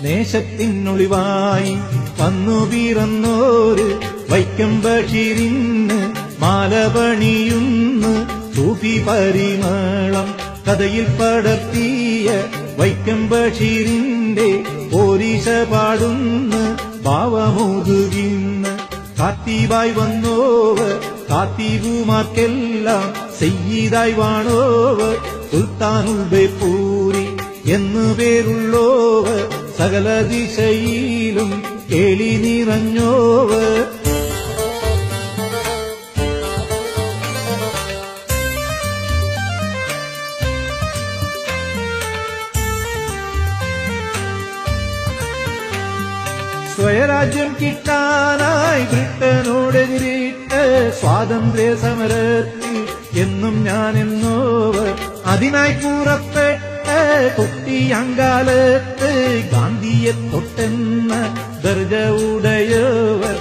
നേശത്തിനൊളിവായി വന്നു പിറന്നോര് വൈക്കം ബഷീറിന് മാലപണിയുന്ന് സൂഫി പരിമളം കഥയിൽ പടർത്തിയ വൈക്കം ബഷീറിന്റെ പോരീശ പാടുന്ന ഭാവമോതുകിന്ന് കാത്തീവായി വന്നോവർ കാത്തീവുമാർക്കെല്ലാം സെയ്യീതായി വാണോവർ സുൽത്താനുൾബെ പൂരി എന്നു പേരുള്ളോവർ സകല ദിശയിലും കേളി നിറഞ്ഞോവർ സ്വയരാജ്യം കിട്ടാനായി ബ്രിട്ടനോടെതിരിട്ട് സ്വാതന്ത്ര്യ സമരത്തിൽ എന്നും ഞാൻ എന്നോവർ അതിനായി പുറപ്പെട്ട് കുട്ടിയങ്കാലത്ത് ഗാന്ധിയെ തൊട്ടെന്ന ദർജ ഉടയവർ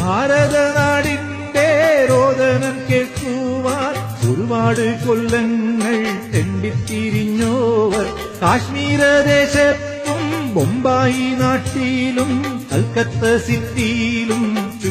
ഭാരതനാടിന്റെ രോദനം കേൾക്കുവാൻ ഒരുപാട് കൊല്ലങ്ങൾ തെണ്ടിത്തിരിഞ്ഞോവർ കാശ്മീര ദേശത്തും ബൊമ്പായി നാട്ടിലും കൽക്കത്ത സിറ്റിയിലും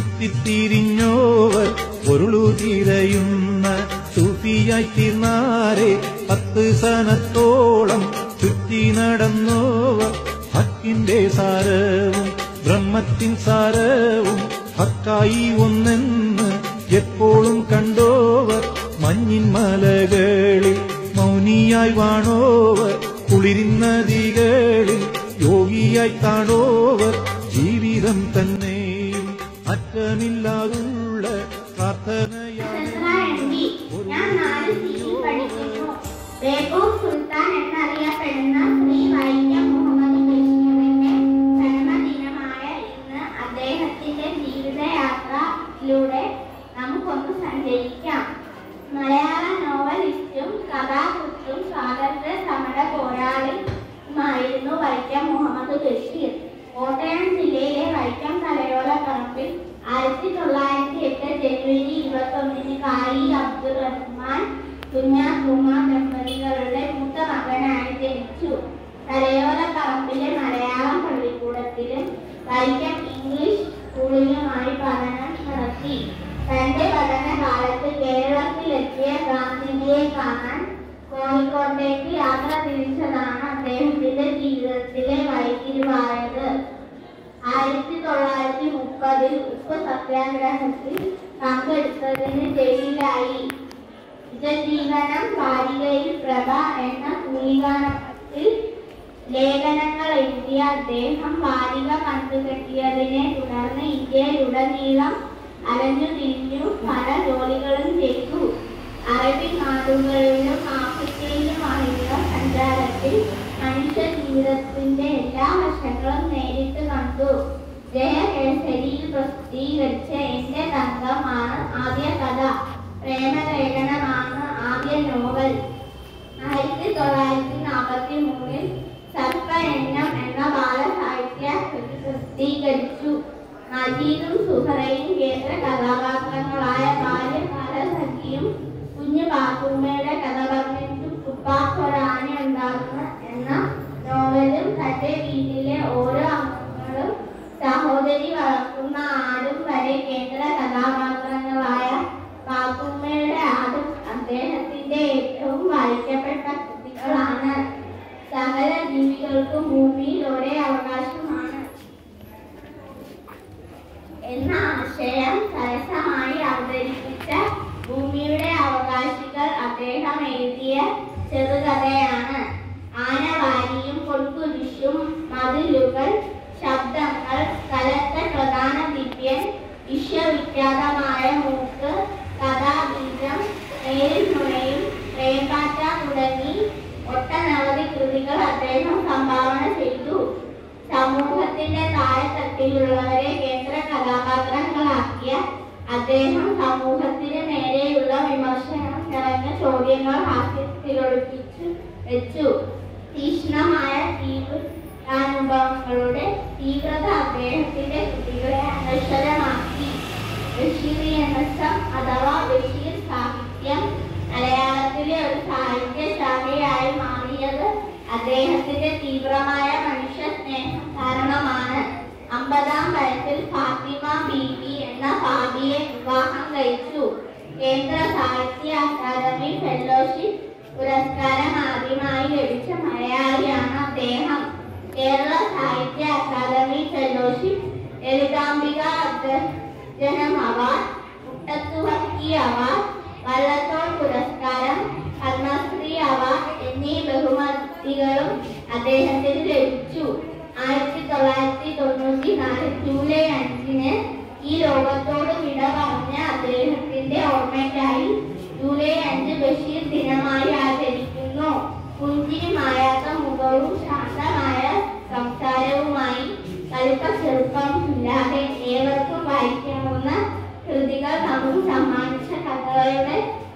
ചുറ്റിത്തിരിഞ്ഞോവർ പൊരുളു തിരയുന്ന സൂഫിയായി തീർന്നാരെ പത്ത് സനത്തോളം ചുറ്റി നടന്നോവർ ഹക്കിന്റെ സാരവും ബ്രഹ്മത്തിൻ സാരവും ഹക്കായി ഒന്നെന്ന് എപ്പോഴും കണ്ടോവർ മഞ്ഞിൻ മലകളിൽ മൗനിയായി വാണോവർ കുളിരിൻ നദികളിൽ യോഗിയായി കാണോവർ ജീവിതം തന്നെയും അറ്റമില്ലാതുള്ള പ്രാർത്ഥനയായി എസ്രാ ഞാൻ നാല് സിയിൽ പഠിക്കുന്നു ബേഗൂർ സുൽത്താൻ എന്നറിയപ്പെടുന്ന ശ്രീ വൈക്കം മുഹമ്മദ് ബഷീറിന്റെ ജന്മദിനമായ ഇന്ന് അദ്ദേഹത്തിന്റെ ജീവിതയാത്രയിലൂടെ നമുക്കൊന്ന് സഞ്ചരിക്കാം മലയാള നോവലിസ്റ്റും കഥാകൃത്തും സ്വാതന്ത്ര്യ സമര പോരാളിയുമായിരുന്നു വൈക്കം മുഹമ്മദ് ബഷീർ കോട്ടയം ജില്ലയിലെ വൈക്കം തലയോല പറമ്പിൽ ആയിരത്തി തൊള്ളായിരത്തി എട്ട് ജനുവരി ഇരുപത്തി ഒന്നിന് കാരി അബ്ദുൾ റഹ്മാൻ കുഞ്ഞാത്തുമ്മ ദമ്പതികളുടെ മൂത്ത മകനായി ജനിച്ചു തലയോല പറമ്പിലെ മലയാളം പള്ളിക്കൂടത്തിലും വൈക്കം ഇംഗ്ലീഷ് സ്കൂളിലുമായി പഠനം നടത്തി തന്റെ പഠനകാലത്ത് കേരളത്തിലെത്തിയ ഗാന്ധിജിയെ കാണാൻ കോഴിക്കോട്ടേക്ക് യാത്ര തിരിച്ചതാണ് അദ്ദേഹത്തിന്റെ ജീവിതത്തിലെ വൈകിരിവായത് ആയിരത്തി തൊള്ളായിരത്തി മുപ്പതിൽ ഉപ്പ് സത്യാഗ്രഹത്തിൽ പങ്കെടുത്തതിന് ജയിലിലായി ജനജീവനം വാരികയിൽ പ്രഭ എന്ന കുളികാനത്തിൽ ലേഖനങ്ങൾ എഴുതിയ അദ്ദേഹം വാരിക കണ്ടുകെട്ടിയതിനെ തുടർന്ന് ഇന്ത്യയിലുടനീളം അലഞ്ഞു തിരിഞ്ഞു പല ജോലികളും ചെയ്തു അറബി നാടുകളിലും ആഫ്രിക്കയിലുമായുള്ള സഞ്ചാരത്തിൽ മനുഷ്യ ജീവിതത്തിന്റെ എല്ലാ വശങ്ങളും നേരിട്ട് കണ്ടു ജയകേസരിയിൽ പ്രസിദ്ധീകരിച്ച എന്റെ തങ്കമാണ് ആദ്യ കഥ പ്രേമലേഖനമാണ് ആദ്യ നോവൽ ആയിരത്തി തൊള്ളായിരത്തി നാൽപ്പത്തി മൂന്നിൽ സർപ്പ എണ്ണം എന്ന ബാലസാഹിത്യ കൃതി പ്രസിദ്ധീകരിച്ചു മജീദും സുഹറയും കേന്ദ്ര കഥാപാത്രങ്ങളായ ബാല്യകാല സഖിയും കുഞ്ഞു പാത്തുമ്മയുടെ കഥ പറഞ്ഞിട്ട് ഉപ്പാക്കൊരാന ഉണ്ടാകുന്ന എന്ന നോവലും തന്റെ വീട്ടിലെ ഓരോ അംഗങ്ങളും സഹോദരി വളർത്തുന്ന ആടും വരെ കേന്ദ്ര കഥാപാത്രങ്ങളായ പാത്തുമ്മയുടെ ആടും അദ്ദേഹത്തിന്റെ ഏറ്റവും വായിക്കപ്പെട്ട കൃതികളാണ് സകല ജീവികൾക്കും ഭൂമിയിൽ ഒരേ അവകാശമാണ് എന്ന ആശയം സരസമായി അവതരിപ്പിച്ച ഭൂമിയുടെ അവകാശികൾ അദ്ദേഹം എഴുതിയ ചെറുകഥയാണ് ആനവാരിയും പൊൻകുരിശും മതിലുകൾ ശബ്ദങ്ങൾ കലത്ത പ്രധാന ദിവ്യൻ വിശ്വവിഖ്യാതമായ മൂക്ക് കഥാബീജം നേരിൽ നുണയും പ്രേംപാറ്റ തുടങ്ങി ഒട്ടനവധി കൃതികൾ അദ്ദേഹം സംഭാവന ചെയ്തു സമൂഹത്തിന്റെ താഴെത്തട്ടിലുള്ളവരെ കേന്ദ്ര കഥാപാത്രങ്ങളാക്കിയ അദ്ദേഹം സമൂഹത്തിന് നേരെയുള്ള വിമർശനം നിറഞ്ഞ ചോദ്യങ്ങൾ ഹാസ്യത്തിലൊളിപ്പിച്ചു വെച്ചു തീക്ഷ്ണമായ തീവ്രാനുഭവങ്ങളുടെ തീവ്രത അദ്ദേഹത്തിന്റെ കൃതികളെ അനശ്വരമാക്കി ബഷീറിയനിസം അഥവാ ബഷീർ സാഹിത്യം മലയാളത്തിലെ ഒരു സാഹിത്യ ശാഖയായി മാറിയത് അദ്ദേഹത്തിന്റെ തീവ്രമായ മനുഷ്യ സ്നേഹം കാരണമാണ് അമ്പതാം വയസ്സിൽ ഫാത്തിമ ബീബി എന്ന ഫാബിയെ വിവാഹം കഴിച്ചു കേന്ദ്ര സാഹിത്യ അക്കാദമി ഫെലോഷിപ്പ് പുരസ്കാരം ആദ്യമായി ലഭിച്ച മലയാളിയാണ് അദ്ദേഹം Kerala Sahitya Akademi fellowship Lalithambika Antharjanam award Muttathu Varkey award Vallathol പുരസ്കാരം പത്മശ്രീ അവാർഡ് എന്നീ ബഹുമതികളും അദ്ദേഹത്തിന് ലഭിച്ചു ആയിരത്തി തൊള്ളായിരത്തി തൊണ്ണൂറ്റി നാല് ജൂലൈ അഞ്ചിന് ഈ ലോകത്തോട് വിട പറഞ്ഞ അദ്ദേഹത്തിന്റെ ഓർമ്മയ്ക്കായി ജൂലൈ അഞ്ച് ബഷീർ ദിനമായി ആചരിക്കുന്നു പുഞ്ചിരി മായാത്ത മുഖവും ശാന്തമായ സംസാരവുമായി കടുത്ത ചെറുപ്പമില്ലാതെ ഏവർക്കും വായിക്കാവുന്ന കൃതികൾ നമുക്ക് സമ്മാനിച്ച കഥകളുടെ